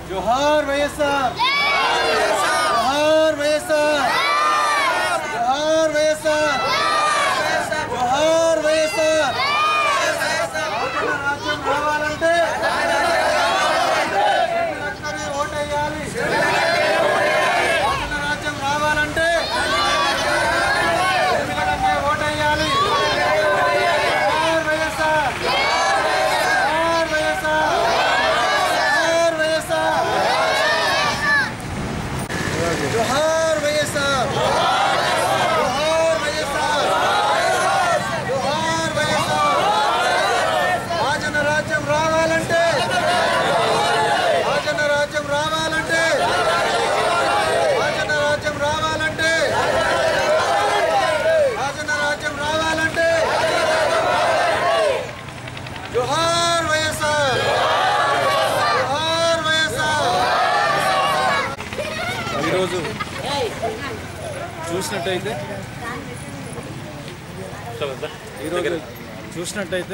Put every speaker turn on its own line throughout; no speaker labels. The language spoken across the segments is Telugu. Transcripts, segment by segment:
జోహార్ వైఎస్ఆర్ జోహార్ వైఎస్ఆర్ జోహార్ వైఎస్ఆర్ జోహార్ వైఎస్ఆర్ రాజన్న రాజ్యం రావాలంటే రక్తమే ఓటేయాలి రాజన్న రాజ్యం రావాలంటే ఎమ్మెల్యేలకే ఓటేయాలి జోహార్ వైఎస్ఆర్ జోహార్ వైఎస్ఆర్ జోహార్ వైఎస్ఆర్ జోహార్ వైఎస్ఆర్ జోహార్ వైఎస్ఆర్ జోహార్ వైఎస్ఆర్ రాజన్న రాజ్యం రావాలంటే రాజన్న రాజ్యం రావాలంటే రాజన్న రాజ్యం రావాలంటే రాజన్న రాజ్యం రావాలంటే జోహార్ వైఎస్ఆర్ జోహార్ వైఎస్ఆర్ ఈరోజు చూసినట్టయితే ఈరోజు చూసినట్టయితే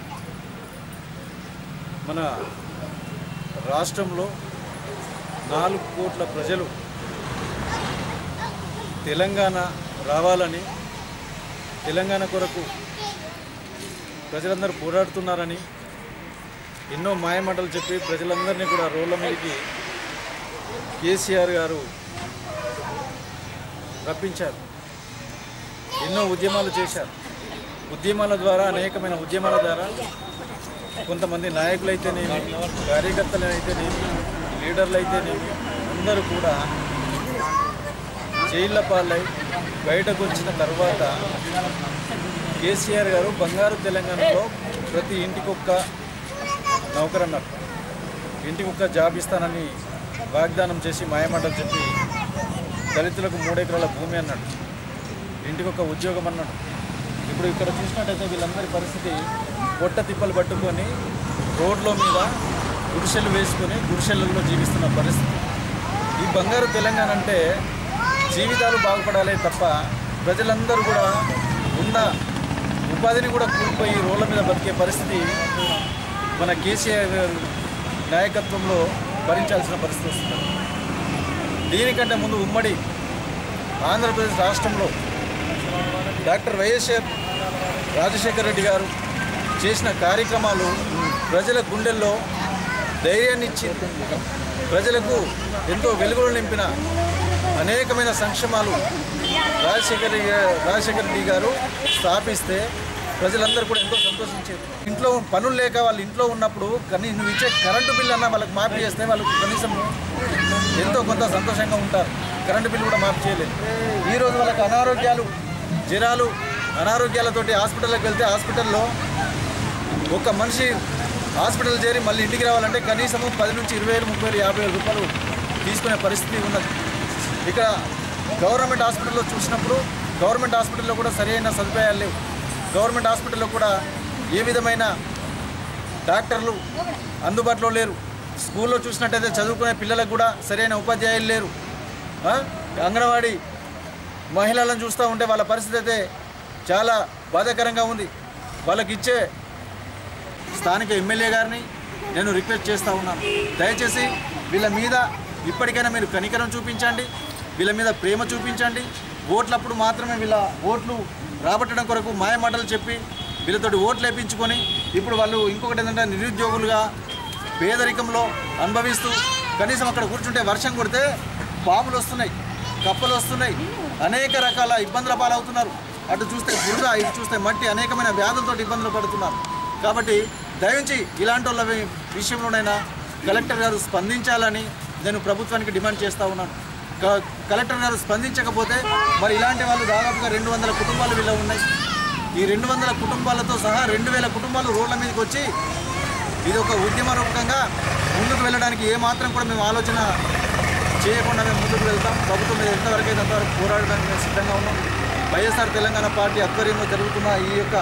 మన రాష్ట్రంలో నాలుగు కోట్ల ప్రజలు తెలంగాణ రావాలని తెలంగాణ కొరకు ప్రజలందరూ పోరాడుతున్నారని ఎన్నో మాయమాటలు చెప్పి ప్రజలందరినీ కూడా రోడ్ల మీదకి కేసీఆర్ గారు రప్పించారు ఎన్నో ఉద్యమాలు చేశారు ఉద్యమాల ద్వారా అనేకమైన ఉద్యమాల ద్వారా కొంతమంది నాయకులైతేనేమి కార్యకర్తలు అయితేనేమి లీడర్లు అయితేనేమి అందరూ కూడా జైళ్ళ పాలై బయటకు వచ్చిన తర్వాత కేసీఆర్ గారు బంగారు తెలంగాణలో ప్రతి ఇంటికొక్క నౌకరన్నారు ఇంటికి ఒక్క జాబ్ ఇస్తానని వాగ్దానం చేసి మాయమాటలు చెప్పి దళితులకు మూడెకరాల భూమి అన్నాడు ఇంటికి ఒక ఉద్యోగం అన్నాడు ఇప్పుడు ఇక్కడ చూసినట్టయితే వీళ్ళందరి పరిస్థితి పొట్ట తిప్పలు పట్టుకొని రోడ్ల మీద గుడిసెలు వేసుకొని గుడిసెలలో జీవిస్తున్న పరిస్థితి ఈ బంగారు తెలంగాణ అంటే జీవితాలు బాగుపడాలే తప్ప ప్రజలందరూ కూడా ఉన్న ఉపాధిని కూడా కోల్పోయి రోడ్ల మీద బతికే పరిస్థితి మన కేసీఆర్ గారు నాయకత్వంలో భరించాల్సిన పరిస్థితి వస్తుంది దీనికంటే ముందు ఉమ్మడి ఆంధ్రప్రదేశ్ రాష్ట్రంలో డాక్టర్ వైఎస్ఆర్ రాజశేఖర రెడ్డి గారు చేసిన కార్యక్రమాలు ప్రజల గుండెల్లో ధైర్యాన్ని ఇచ్చి ప్రజలకు ఎంతో వెలుగులు నింపిన అనేకమైన సంక్షేమాలు రాజశేఖర రెడ్డి గా- రాజశేఖర రెడ్డి గారు స్థాపిస్తే ప్రజలందరూ కూడా ఎంతో సంతోషించారు ఇంట్లో పనులు లేక వాళ్ళు ఇంట్లో ఉన్నప్పుడు కానీ నువ్వు ఇచ్చే కరెంటు బిల్లు అన్న వాళ్ళకి మాఫీ చేస్తే వాళ్ళకు కనీసం ఎంతో కొంత సంతోషంగా ఉంటారు కరెంటు బిల్లు కూడా మాఫీ చేయలేదు ఈరోజు వాళ్ళకి అనారోగ్యాలు జ్వరాలు అనారోగ్యాలతోటి హాస్పిటల్కి వెళ్తే హాస్పిటల్లో ఒక మనిషి హాస్పిటల్ చేరి మళ్ళీ ఇంటికి రావాలంటే కనీసము పది నుంచి ఇరవై వేలు ముప్పై వేలు యాభై వేల రూపాయలు తీసుకునే పరిస్థితి ఉన్నది ఇక్కడ గవర్నమెంట్ హాస్పిటల్లో చూసినప్పుడు గవర్నమెంట్ హాస్పిటల్లో కూడా సరైన సదుపాయాలు లేవు గవర్నమెంట్ హాస్పిటల్లో కూడా ఏ విధమైన డాక్టర్లు అందుబాటులో లేరు స్కూల్లో చూసినట్టయితే చదువుకునే పిల్లలకు కూడా సరైన ఉపాధ్యాయులు లేరు ఆ? అంగన్వాడీ మహిళలను చూస్తూ ఉంటే వాళ్ళ పరిస్థితి అయితే చాలా బాధాకరంగా ఉంది వాళ్ళకి ఇచ్చే స్థానిక ఎమ్మెల్యే గారిని నేను రిక్వెస్ట్ చేస్తూ ఉన్నాను దయచేసి వీళ్ళ మీద ఇప్పటికైనా మీరు కనికరం చూపించండి వీళ్ళ మీద ప్రేమ చూపించండి ఓట్లప్పుడు మాత్రమే వీళ్ళ ఓట్లు రాబట్టడం కొరకు మాయమాటలు చెప్పి వీళ్ళతోటి ఓట్లు వేయించుకొని ఇప్పుడు వాళ్ళు ఇంకొకటి ఏంటంటే నిరుద్యోగులుగా పేదరికంలో అనుభవిస్తూ కనీసం అక్కడ కూర్చుంటే వర్షం కొడితే పాములు వస్తున్నాయి కప్పలు వస్తున్నాయి అనేక రకాల ఇబ్బందుల పాలవుతున్నారు అటు చూస్తే బురద ఇటు చూస్తే మట్టి అనేకమైన వ్యాధులతో ఇబ్బందులు పడుతున్నారు కాబట్టి దయించి ఇలాంటి వాళ్ళ వి- విషయంలోనైనా కలెక్టర్ గారు స్పందించాలని నేను ప్రభుత్వానికి డిమాండ్ చేస్తూ ఉన్నాను క- కలెక్టర్ గారు స్పందించకపోతే మరి ఇలాంటి వాళ్ళు దాదాపుగా రెండు వందల కుటుంబాలు వీళ్ళ ఉన్నాయి ఈ రెండు వందల కుటుంబాలతో సహా రెండు వేల కుటుంబాలు రోడ్ల మీదకి వచ్చి ఇది ఒక ఉద్యమ రూపకంగా ముందుకు వెళ్ళడానికి ఏమాత్రం కూడా మేము ఆలోచన చేయకుండా మేము ముందుకు వెళ్తాం ప్రభుత్వం మీద ఎంతవరకు అయితే అంతవరకు పోరాడడానికి మేము సిద్ధంగా ఉన్నాం వైఎస్ఆర్ తెలంగాణ పార్టీ ఆధ్వర్యంలో జరుగుతున్న ఈ యొక్క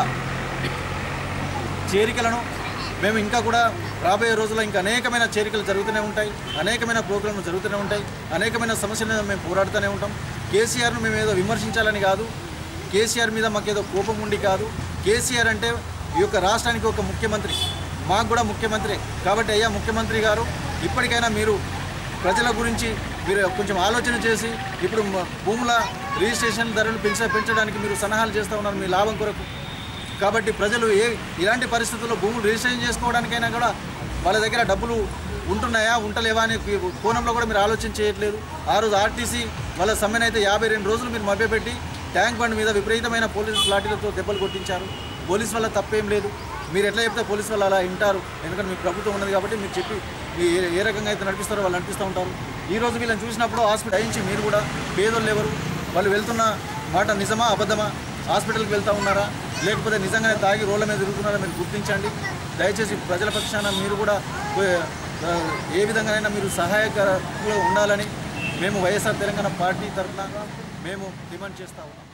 చేరికలను మేము ఇంకా కూడా రాబోయే రోజుల్లో ఇంకా అనేకమైన చేరికలు జరుగుతూనే ఉంటాయి అనేకమైన ప్రోగ్రాంలు జరుగుతూనే ఉంటాయి అనేకమైన సమస్యల మీద మేము పోరాడుతూనే ఉంటాం కేసీఆర్ను మేము ఏదో విమర్శించాలని కాదు కేసీఆర్ మీద మాకేదో కోపం ఉండి కాదు కేసీఆర్ అంటే ఈ యొక్క రాష్ట్రానికి ఒక ముఖ్యమంత్రి మాకు కూడా ముఖ్యమంత్రి కాబట్టి అయ్యా ముఖ్యమంత్రి గారు ఇప్పటికైనా మీరు ప్రజల గురించి మీరు కొంచెం ఆలోచన చేసి ఇప్పుడు మ- భూముల రిజిస్ట్రేషన్ ధరలు పెంచ పెంచడానికి మీరు సలహాలు చేస్తూ ఉన్నారు మీ లాభం కొరకు కాబట్టి ప్రజలు ఏ ఇలాంటి పరిస్థితుల్లో భూములు రిజిస్ట్రేషన్ చేసుకోవడానికైనా కూడా వాళ్ళ దగ్గర డబ్బులు ఉంటున్నాయా ఉంటలేవా అనే కోణంలో కూడా మీరు ఆలోచన చేయట్లేదు ఆ రోజు ఆర్టీసీ వాళ్ళ సమ్మెను అయితే యాభై రెండు రోజులు మీరు మభ్యపెట్టి ట్యాంక్ బండ్ మీద విపరీతమైన పోలీసు లాఠీలతో దెబ్బలు కొట్టించారు పోలీస్ వల్ల తప్పేం లేదు మీరు ఎట్లా చెప్తే పోలీస్ వాళ్ళు అలా వింటారు ఎందుకంటే మీ ప్రభుత్వం ఉన్నది కాబట్టి మీరు చెప్పి మీ ఏ- ఏ రకంగా అయితే నడిపిస్తారో వాళ్ళు నడిపిస్తూ ఉంటారు ఈ రోజు వీళ్ళని చూసినప్పుడు హాస్పిటల్ అయించి మీరు కూడా పేదోళ్ళు ఎవరు వాళ్ళు వెళ్తున్న మాట నిజమా అబద్ధమా హాస్పిటల్కి వెళ్తూ ఉన్నారా లేకపోతే నిజంగానే తాగి రోడ్ల మీద తిరుగుతున్నారా మీరు గుర్తించండి దయచేసి ప్రజల పక్షాన మీరు కూడా ఆ, ఏ విధంగానైనా మీరు సహాయకరంగా ఉండాలని మేము వైఎస్ఆర్ తెలంగాణ పార్టీ తరఫున మేము డిమాండ్ చేస్తా ఉన్నాం